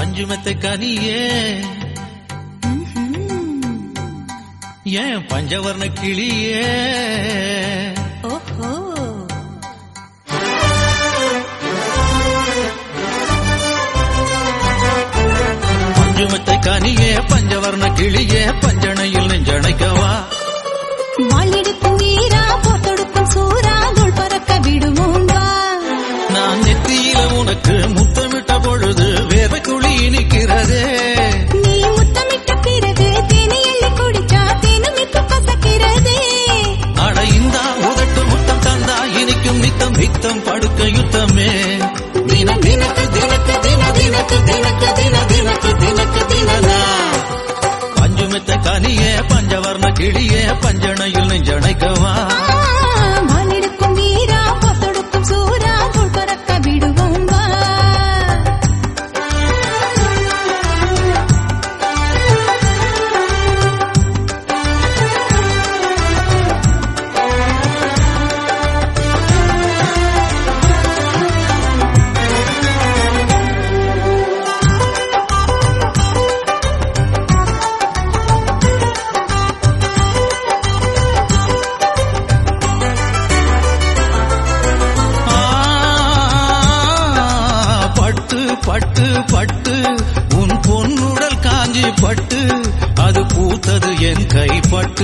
பஞ்சுமெத்தை கனியே ஏன் பஞ்சவர்ண கிளியே ஓஹோ பஞ்சுமெத்தை கனியே பஞ்சவர்ண கிளியே பஞ்சனையில் நெஞ்சணைக்கவா வாழெடுக்கும் வீரா போத்தொடுக்கும் சூரா தோள் பறக்க விடுவோம் வா நான் நெத்தியில உனக்கு முத்தமிட்ட பொழுது வேர்வை துளி இனிக்கிறதே நீ முத்தமிட்ட பிறகு தேனை எள்ளி குடிச்சா தேனும் இப்ப பசக்கிறதே அட இந்தா உதட்டு முத்தம் தந்தா இனிக்கும் நித்தம் நித்தம் படுக்க யுத்தமே தினம் தினக்கு தினக்கு தின தினக்கு தினக்கு தின தினக்கு தினக்கு தினனா பஞ்சுமெத்த கனியே பஞ்சவர்ண கிளியே பஞ்சனையில் நெஞ்சணைக்கவா வாழெடுக்கும் வீரா போத்தொடுக்கும் சூரா தோள் பறக்க விடுவோம் வா ஆ, பட்டு பட்டு பட்டு உன் பொன்னுடல் காஞ்சி பட்டு அது பூத்தது என் கைப்பட்டு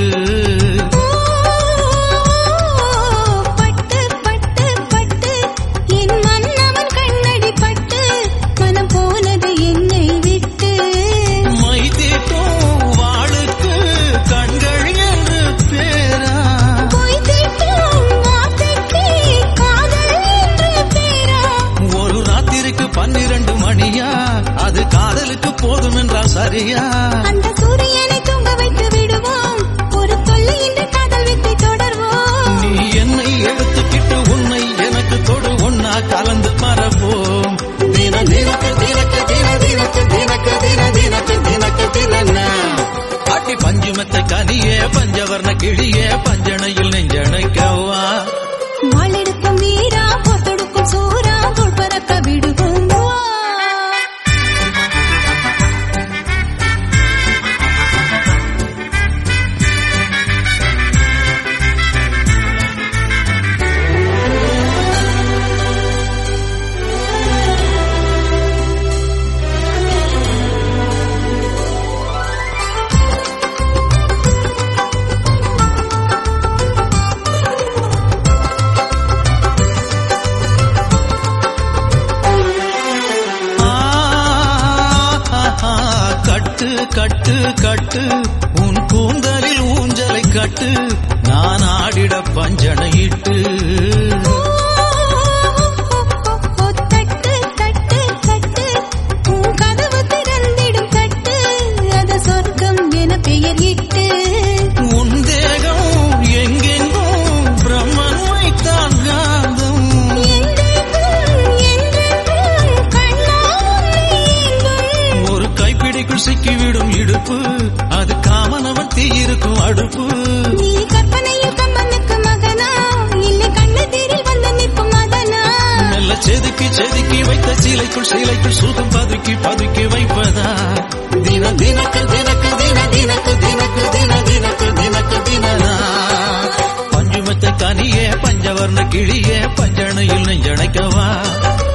பட்டு பட்டு பட்டு என் மன்னவன் கண்ணடி பட்டு மனம் போனது என்னை விட்டு மை தீட்டும் வாளுக்கு கண்கள் என்று பேரா பொய் தீட்டும் வார்த்தைக்கு காதல் என்று பேரா ஒரு ராத்திரிக்கு பன்னிரண்டு மணியா அது காதலுக்கு போதும் என்றா சரியா அந்த சூரியனை தூங்க வைத்து விடுவோம் ஒரு தொல்லை என்று காதல் வித்தை தொடர்வோம் நீ என்னை எடுத்துக்கிட்டு உன்னை எனக்கு தொடு ஒன்னா கலந்து மறப்போம் தின தினக்கு தினக்கு தின தினக்கு தினக்கு தின தினக்கு தினக்கு தின அட்டி பஞ்சுமெத்த கனியே பஞ்சவர்ண கிளியே பஞ்சனையில் நெஞ்சணைக்கவா வாளெடுக்கும் வீரா போத்தொடுக்கும் சூரா தோள் பறக்க விடுவோம் வா. ஆ, கட்டு கட்டு கட்டு உன் கூந்தலில் ஊஞ்சலை கட்டு நான் ஆடிட பஞ்சனையிட்டு தட்டு தட்டு தட்டு உன் கதவு திறந்திடும் தட்டு அது சொர்க்கம் என பெயர் இட்டு உன் தேகம் எங்கெங்கும் பிரம்மன் வைத்தான் காந்தம் என்றென்றும் என்றென்றும் கண்ணா உன்னை ஏங்கும். ஒரு கைப்பிடிக்குள் சிக்கிவிடும் இடுப்பு அது காமனவன் தீயிருக்கும் அடுப்பு நீ கற்பனையில் கம்மனுக்கு மகனா இல்லை கண்ணெதிரில் வந்து நிற்கும் மதனா மெல்ல செதுக்கி செதுக்கி வைத்த சீலைக்குள் சீலைக்குள் சுகம் பதுக்கி பதுக்கி வைப்பதா தின தினக்கு தினக்கு தின தினக்கு தினக்கு தின தினக்கு தினக்கு தினனா பஞ்சுமெத்த கனியே பஞ்சவர்ண கிளியே பஞ்சனையில் நெஞ்சணைக்கவா